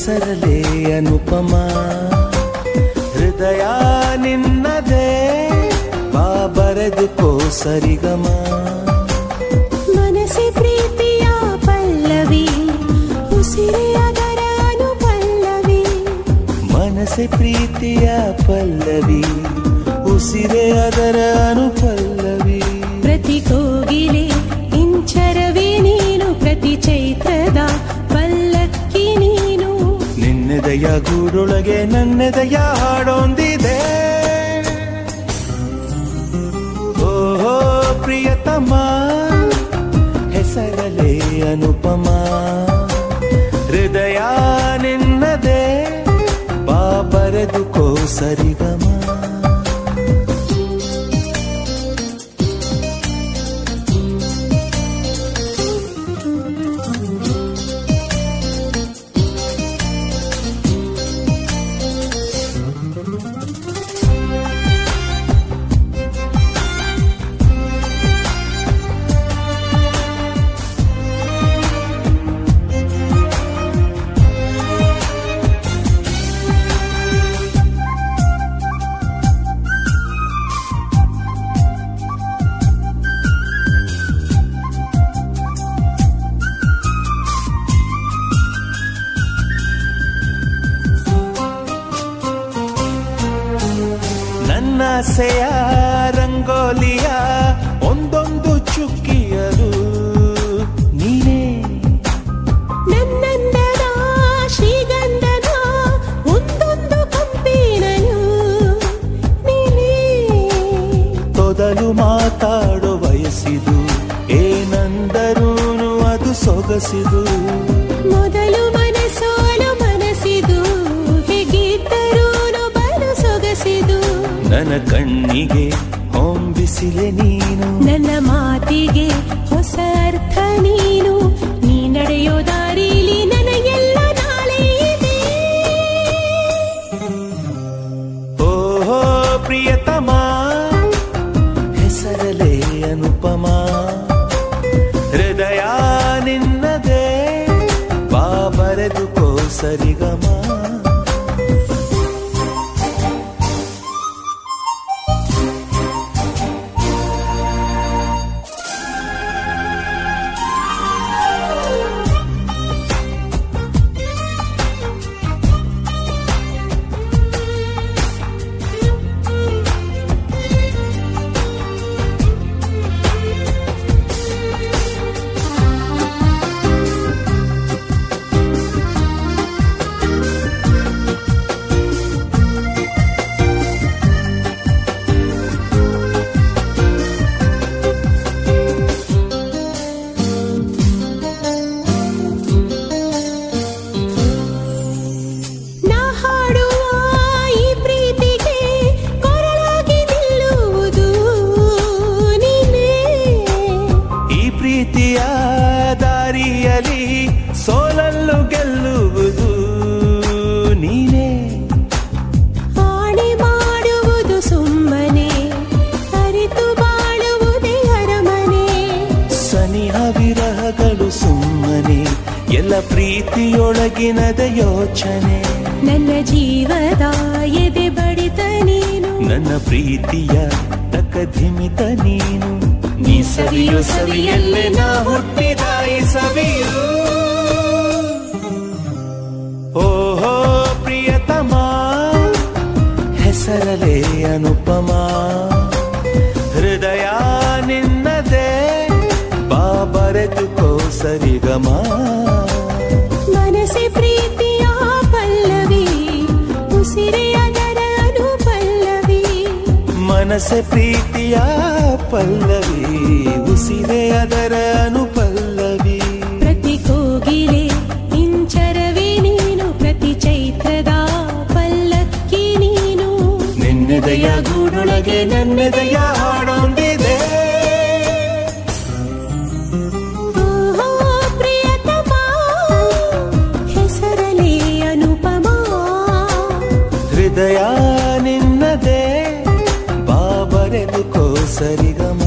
ಹೆಸರಲೇ ಅನುಪಮ ಹೃದಯ ನಿನ್ನದೇ ಬಾ ಬರೆದುಕೋ ಸರಿಗಮ ಮನಸ್ಸೆ ಪ್ರೀತಿಯ ಪಲ್ಲವಿ ಉಸಿರೇ ಅದರ ಅನುಪಲ್ಲವಿ ಮನಸ್ಸೆ ಪ್ರೀತಿಯ ಪಲ್ಲವಿ ಉಸಿರೇ ಅದರ ಅನುಪಲ್ಲವಿ ಪ್ರತಿ ಕೋಗಿಲೆ ಇಂಚರವೇ ನೀನು ಪ್ರತಿ ಚೈತ್ರದ ಪಲ್ಲಕ್ಕಿ ನೀನು ನಿನ್ನೆದೆಯ ಗೂಡೊಳಗೆ ನನ್ನೆದೆಯ ಹಾಡೊಂದಿದೆ ಓಹೋ ಪ್ರಿಯತಮ ಹೆಸರಲೇ ಅನುಪಮ ಹೃದಯ ನಿನ್ನದೇ ಬಾ ಬರೆದುಕೋ ಸರಿಗಮ ನನ್ನಾಸೆಯ ರಂಗೋಲಿಯ ಒಂದೊಂದು ಚುಕ್ಕಿಯರು ನೀನೇ ನನ್ನಂದದ ಶ್ರೀಗಂಧದ ಒಂದೊಂದು ಕಂಪಿನನು ನೀನೇ ತೊದಲು ಮಾತಾಡೋ ವಯಸ್ಸಿದು ಏನಂದರೂನು ಅದು ಸೊಗಸಿದು ಮೊದಲು ಮನಸೋಲು ಮನಸ್ಸಿದು ಹೇಗಿದ್ದರೂ ಬಲು ಸೊಗಸಿದು ನನ್ನ ಕಣ್ಣಿಗೆ ಹೊಂಬಿಸಿಲೆ ನೀನು ನನ್ನ ಮಾತಿಗೆ ಹೊಸ ಅರ್ಥ ನೀನು ನೀ ನಡೆಯೋ ದಾರಿಲಿ ನನಗೆಲ್ಲ ನಾಳೆ ಇದೆ ಓಹೋ ಪ್ರಿಯತಮ ಹೆಸರಲೇ ಅನುಪಮ ಹೃದಯ ನಿನ್ನದೇ ಬಾ ಬರೆದುಕೋ ಸರಿಗಮ ನಾ ಹಾಡುವ ಈ ಪ್ರೀತಿಗೆ ಕೊರಳಾಗಿ ನಿಲ್ಲುವುದು ನೀನೇ ಈ ಪ್ರೀತಿಯ ದಾರಿಯಲ್ಲಿ ಸೋಲಲ್ಲು ಗೆಲ್ಲುವುದು ನೀನೇ ಆಣೆ ಮಾಡುವುದು ಸುಮ್ಮನೆ ಅರಿತು ಬಾಳುವುದೇ ಅರಮನೆ ಸನಿಹ ವಿರಹಗಳು ಸುಮ್ಮನೆ ಎಲ್ಲ ಪ್ರೀತಿಯೊಳಗಿನದ ಯೋಚನೆ ನನ್ನ ಜೀವದ ಎದೆ ಬಡಿತ ನೀನು ನನ್ನ ಪ್ರೀತಿಯ ತಕಧಿಮಿತ ನೀನು ನೀ ಸವಿಯೋ ಸವಿಯಲ್ಲೇ ನಾ ಹುಟ್ಟಿದ ಈ ಸವಿಯು ಓಹೋ ಪ್ರಿಯತಮ ಹೆಸರಲೇ ಅನುಪಮ ಹೃದಯ ನಿನ್ನದೇ ಬಾ ಬರೆದುಕೋ ಸರಿಗಮ ಮನಸ್ಸೆ ಪ್ರೀತಿಯ ಪಲ್ಲವಿ ಉಸಿರೇ ಅದರ ಅನುಪಲ್ಲವಿ ಮನಸ್ಸೆ ಪ್ರೀತಿಯ ಪಲ್ಲವಿ ಉಸಿರೇ ಅದರ ಅನುಪಲ್ಲವಿ ಪ್ರತಿ ಕೋಗಿಲೆ ಇಂಚರವೇ ನೀನು ಪ್ರತಿ ಚೈತ್ರದ ಪಲ್ಲಕ್ಕಿ ನೀನು ನಿನ್ನೆದೆಯ ಗೂಡೊಳಗೆ ನನ್ನೆದೆಯ ಹಾಡೊಂದಿದೆ ಓಹೋ ಪ್ರಿಯತಮ ಹೆಸರಲೇ ಅನುಪಮ ಹೃದಯ ನಿನ್ನದೇ ಬಾ ಬರೆದುಕೋ ಸರಿಗಮ